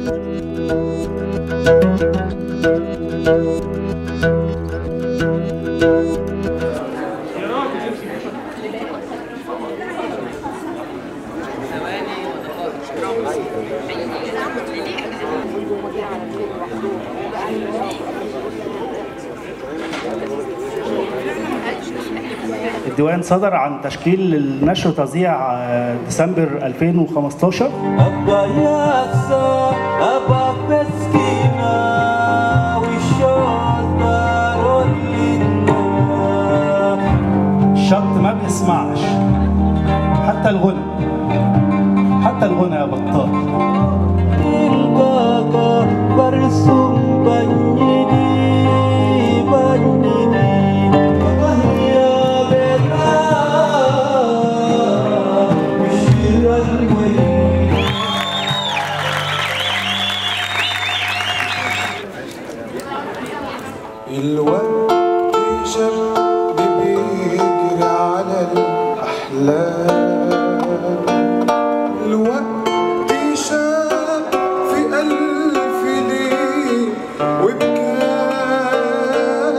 الديوان صدر عن تشكيل النشر توزيع آه، ديسمبر 2015 أبا ياسا أبا بسكينا والشوطر لنا الشط ما بيسمعش حتى الغنى حتى الغنى يا بطال الباقة برسم بنيني بنيني يا بيتا بشير الويل الوقت شاب بيجري على الأحلام الوقت شاب في ألف ليل وبكام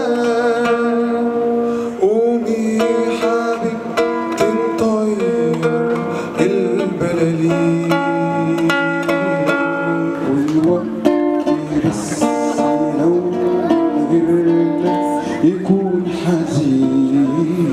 قومي حبيبتي الطير البلالين والوقت لسه لو غيرنا يكون حزين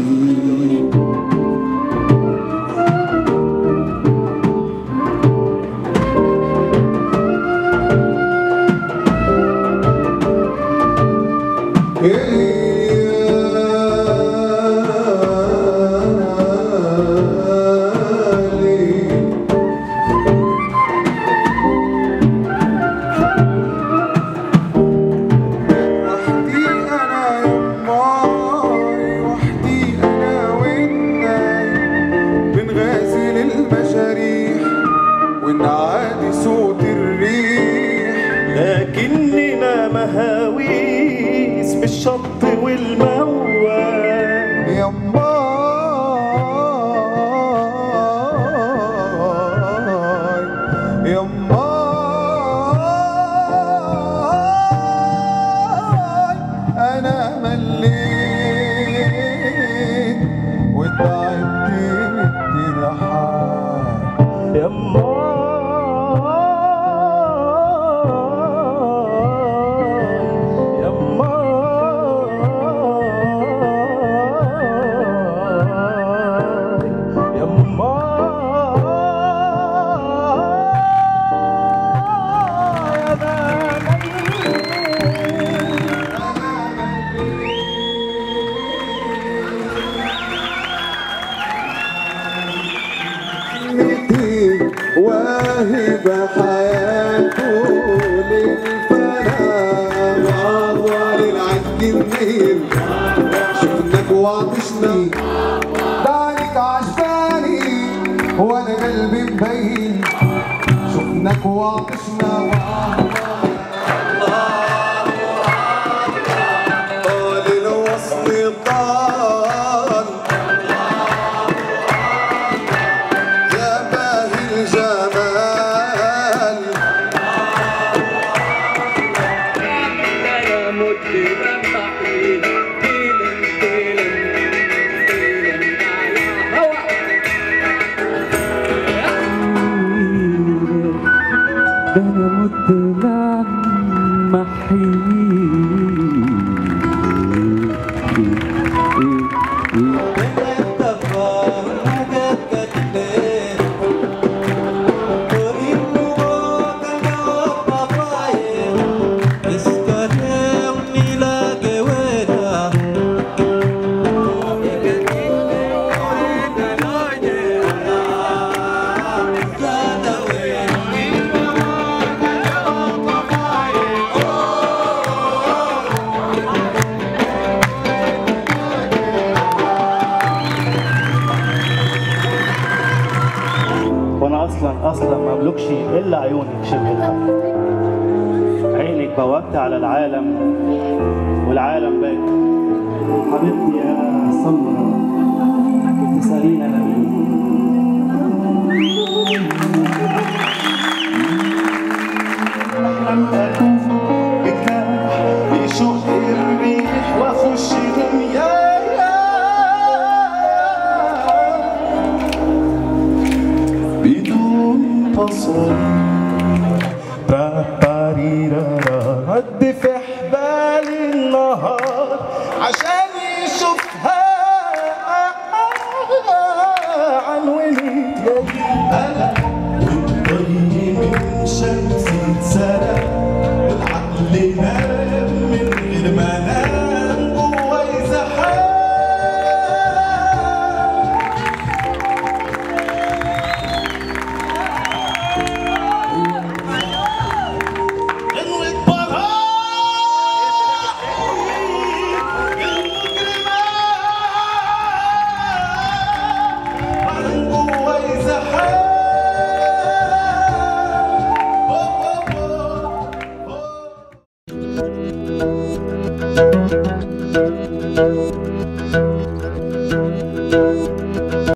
وحدي أنا يماي وحدي أنا والناي بنغازل المجاريح ونعادي صوت الريح لكننا مهاويس بالشط والموال يماي يماي أنا مليت وتعبت من الترحال يا ماي يا ماي يا ماي كلمتي واهب حياته للفناء وعوار العنجمين شفناك وعطشني دعلك عجباني وانا قلبي مبين شفناك وعطشنا قال الوصل طال يا باهي الجمال ده انا مت وانا اصلا اصلا ما املكش الا عيونك شبه العالم عينك بوابتي على العالم والعالم باك حبيبتي يا سمرة تسألينا لمين وصول باباريرارا هدي في حبالي النهار عشان يشوفها عنوني انا والضي من شمسي اتسرق والعقل نام من غير ما نام جواي زحام غنوة براء المجرمات من جواي زحام